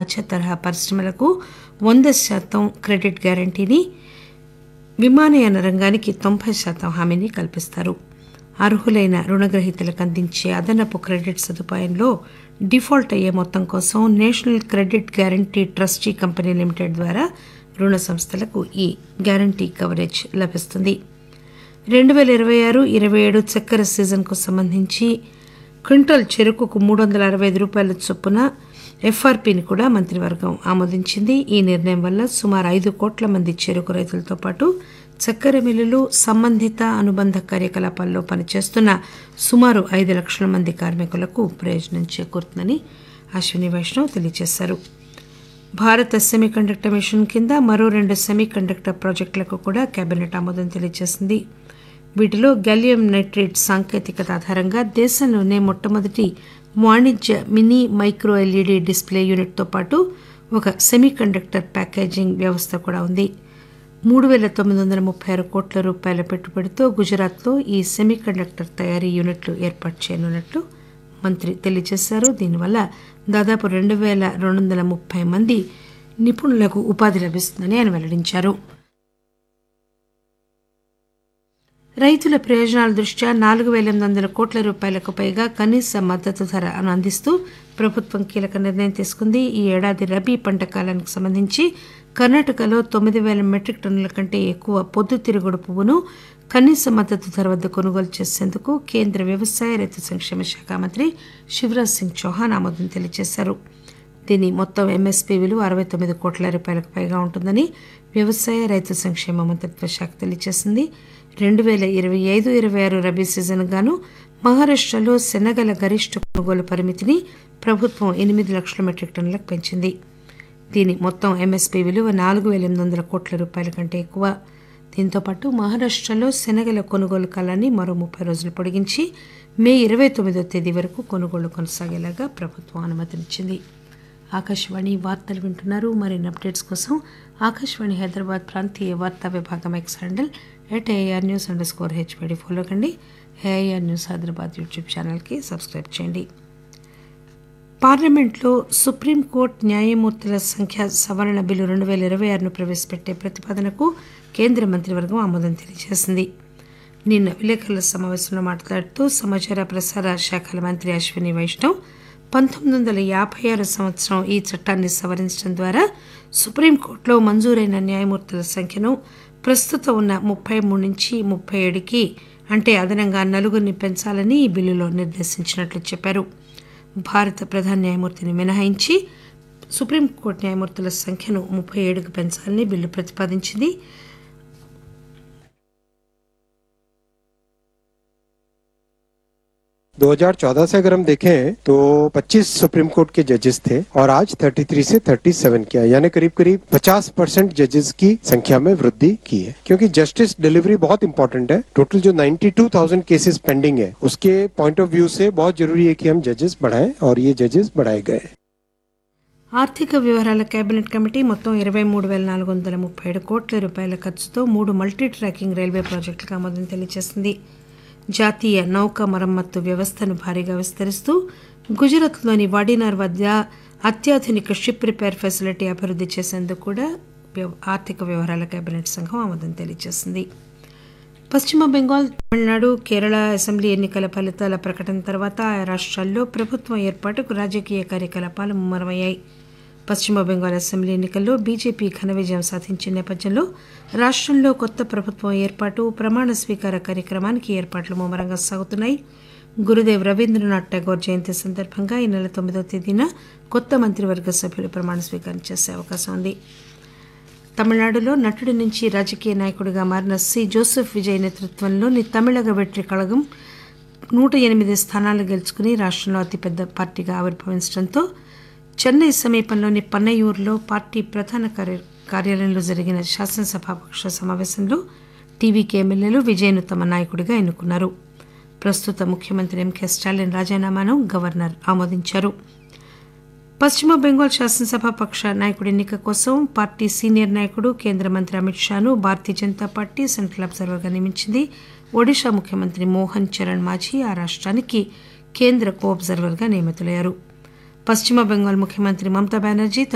మధ్య తరహా పరిశ్రమలకు వంద శాతం క్రెడిట్ గ్యారంటీని విమానయాన రంగానికి తొంభై శాతం హామీని కల్పిస్తారు అర్హులైన రుణగ్రహీతలకు అందించే అదనపు క్రెడిట్ సదుపాయంలో డిఫాల్ట్ అయ్యే మొత్తం కోసం national credit guarantee trustee company limited ద్వారా రుణ సంస్థలకు ఈ గ్యారంటీ కవరేజ్ లభిస్తుంది రెండు వేల ఇరవై ఆరు ఇరవై ఏడు చక్కెర సీజన్కు సంబంధించి క్వింటల్ చెరుకుకు మూడు వందల అరవై ఐదు రూపాయల చొప్పున ఎఫ్ఆర్పీని కూడా మంత్రివర్గం ఆమోదించింది ఈ నిర్ణయం వల్ల సుమారు ఐదు కోట్ల మంది చెరుకు రైతులతో పాటు చక్కెర మిల్లులు సంబంధిత అనుబంధ కార్యకలాపాల్లో పనిచేస్తున్న సుమారు ఐదు లక్షల మంది కార్మికులకు ప్రయోజనం చేకూరుతుందని అశ్విని వైష్ణవ్ తెలియజేశారు భారత సెమీకండక్టర్ మిషన్ కింద మరో రెండు సెమీకండక్టర్ ప్రాజెక్టులకు కూడా కేబినెట్ ఆమోదం తెలియజేసింది వీటిలో గలియం నైట్రేట్ సాంకేతికత ఆధారంగా దేశంలోనే మొట్టమొదటి వాణిజ్య మినీ మైక్రో ఎల్ఈడి డిస్ప్లే యూనిట్తో పాటు ఒక సెమీకండక్టర్ ప్యాకేజింగ్ వ్యవస్థ కూడా ఉంది మూడు వేల తొమ్మిది వందల ముప్పై ఆరు కోట్ల రూపాయల పెట్టుబడితో గుజరాత్లో ఈ సెమీకండక్టర్ తయారీ యూనిట్లు ఏర్పాటు చేయనున్నట్లు మంత్రి తెలియజేశారు దీనివల్ల దాదాపు రెండు వేల రెండు వందల ముప్పై మంది నిపుణులకు ఉపాధి లభిస్తుందని ఆయన వెల్లడించారు రైతుల ప్రయోజనాల దృష్ట్యా నాలుగు వేల ఎనిమిది వందల కోట్ల రూపాయలకు పైగా కనీస మద్దతు ధరను అందిస్తూ ప్రభుత్వం కీలక నిర్ణయం తీసుకుంది ఈ ఏడాది రబీ పంట కాలానికి సంబంధించి కర్ణాటకలో తొమ్మిది వేల మెట్రిక్ టన్నుల కంటే ఎక్కువ పొద్దుతిరుగుడు పువ్వును కనీస మద్దతు ధర వద్ద కొనుగోలు చేసేందుకు కేంద్ర వ్యవసాయ రైతు సంక్షేమ శాఖ మంత్రి శివరాజ్ సింగ్ చౌహాన్ ఆమోదం తెలియజేశారు దీని మొత్తం ఎంఎస్పీ విలువ అరవై తొమ్మిది కోట్ల రూపాయలకు పైగా ఉంటుందని వ్యవసాయ రైతు సంక్షేమ మంత్రిత్వ శాఖ తెలియజేసింది రెండు వేల ఇరవై ఐదు ఇరవై ఆరు రబీ సీజన్ గాను మహారాష్టలో శనగల గరిష్ట కొనుగోలు పరిమితిని ప్రభుత్వం ఎనిమిది లక్షల మెట్రిక్ టన్నులకు పెంచింది దీని మొత్తం ఎంఎస్పీ విలువ నాలుగు వేల ఎనిమిది వందల కోట్ల రూపాయల కంటే ఎక్కువ దీంతోపాటు మహారాష్టలో శనగల కొనుగోలు కాలాన్ని మరో ముప్పై రోజులు పొడిగించి మే ఇరవై తొమ్మిదో తేదీ వరకు కొనుగోళ్లు కొనసాగేలాగా ప్రభుత్వం అనుమతినిచ్చింది ఆకాశవాణి వార్తలు వింటున్నారు మరిన్ని అప్డేట్స్ కోసం ఆకాశవాణి హైదరాబాద్ ప్రాంతీయ వార్తా విభాగం X handle at AIR news underscore HPD follow కండి ఏఐఆర్ న్యూస్ హైదరాబాద్ యూట్యూబ్ ఛానల్కి సబ్స్క్రైబ్ చేయండి పార్లమెంట్లో సుప్రీంకోర్టు న్యాయమూర్తుల సంఖ్య సవరణ బిల్లు రెండు వేల ఇరవై ఆరును ప్రవేశపెట్టే ప్రతిపాదనకు కేంద్ర మంత్రివర్గం ఆమోదం తెలియజేసింది నిన్న విలేకరుల సమావేశంలో మాట్లాడుతూ సమాచార ప్రసార శాఖల మంత్రి అశ్విని వైష్ణవ్ పంతొమ్మిది వందల యాభై ఆరు సంవత్సరం ఈ చట్టాన్ని సవరించడం ద్వారా సుప్రీంకోర్టులో మంజూరైన న్యాయమూర్తుల సంఖ్యను ప్రస్తుతం ఉన్న ముప్పై మూడు నుంచి ముప్పై ఏడుకి అంటే అదనంగా నలుగురిని పెంచాలని ఈ బిల్లులో నిర్దేశించినట్లు చెప్పారు భారత ప్రధాన న్యాయమూర్తిని మినహాయించి సుప్రీంకోర్టు న్యాయమూర్తుల సంఖ్యను ముప్పై ఏడుకు పెంచాలని బిల్లు ప్రతిపాదించింది दो हजार चौदह से अगर हम देखें तो 25 सुप्रीम कोर्ट के जजेस थे और आज 33 से 37 किया यानी करीब करीब 50 परसेंट जजेस की संख्या में वृद्धि की है क्योंकि जस्टिस डिलीवरी बहुत इंपॉर्टेंट है टोटल जो 92,000 केसेस पेंडिंग है उसके पॉइंट ऑफ व्यू से बहुत जरूरी है कि हम जजेस बढ़ाएं और ये जजेस बढ़ाए गए ఆర్థిక వ్యవహారాల కేబినెట్ కమిటీ మొత్తం ఇరవై మూడు వేల నాలుగు వందల ముప్పై ఏడు కోట్ల రూపాయల ఖర్చుతో మూడు మల్టీ ట్రాకింగ్ రైల్వే ప్రాజెక్టులకు ఆమోదం తెలియజేసింది జాతీయ నౌక మరమ్మత్తు వ్యవస్థను భారీగా విస్తరిస్తూ గుజరాత్లోని వాడినార్ వద్ద అత్యాధునిక షిప్ రిపేర్ ఫెసిలిటీ అభివృద్ధి చేసేందుకు కూడా వ్యవ- ఆర్థిక వ్యవహారాల కేబినెట్ సంఘం ఆమోదం తెలియజేసింది పశ్చిమ బెంగాల్ తమిళనాడు కేరళ అసెంబ్లీ ఎన్నికల ఫలితాల ప్రకటన తర్వాత ఆయా రాష్ట్రాల్లో ప్రభుత్వం ఏర్పాటుకు రాజకీయ కార్యకలాపాలు ముమ్మరమయ్యాయి పశ్చిమ బెంగాల్ అసెంబ్లీ ఎన్నికల్లో బీజేపీ ఘన విజయం సాధించిన నేపథ్యంలో రాష్ట్రంలో కొత్త ప్రభుత్వం ఏర్పాటు ప్రమాణ స్వీకార కార్యక్రమానికి ఏర్పాట్లు ముమ్మరంగా సాగుతున్నాయి గురుదేవ్ రవీంద్రనాథ్ ఠాగూర్ జయంతి సందర్భంగా ఈ నెల తొమ్మిదవ తేదీన కొత్త మంత్రివర్గ సభ్యులు ప్రమాణ స్వీకారం చేసే అవకాశం ఉంది తమిళనాడులో నటుడి నుంచి రాజకీయ నాయకుడిగా మారిన సి జోసెఫ్ విజయ్ నేతృత్వంలోని తమిళగ వెట్రి కళగం నూట ఎనిమిది స్థానాలు గెలుచుకుని రాష్ట్రంలో అతిపెద్ద పార్టీగా ఆవిర్భవించడంతో చెన్నై సమీపంలోని పన్నయ్యూరులో పార్టీ ప్రధాన కార్య కార్యాలయంలో జరిగిన శాసనసభాపక్ష సమావేశంలో టీవీకి ఎమ్మెల్యేలు విజయ్ను తమ నాయకుడిగా ఎన్నుకున్నారు ప్రస్తుత ముఖ్యమంత్రి ఎంకే స్టాలిన్ రాజీనామాను గవర్నర్ ఆమోదించారు పశ్చిమ బెంగాల్ శాసనసభ పక్ష నాయకుడి ఎన్నిక కోసం పార్టీ సీనియర్ నాయకుడు కేంద్ర మంత్రి అమిత్ షాను భారతీయ జనతా పార్టీ సెంట్రల్ అబ్జర్వర్గా నియమించింది ఒడిషా ముఖ్యమంత్రి మోహన్ చరణ్ మాఝీ ఆ రాష్ట్రానికి కేంద్ర కో అబ్జర్వర్గా నియమితులయ్యారు పశ్చిమ బెంగాల్ ముఖ్యమంత్రి మమతా బెనర్జీ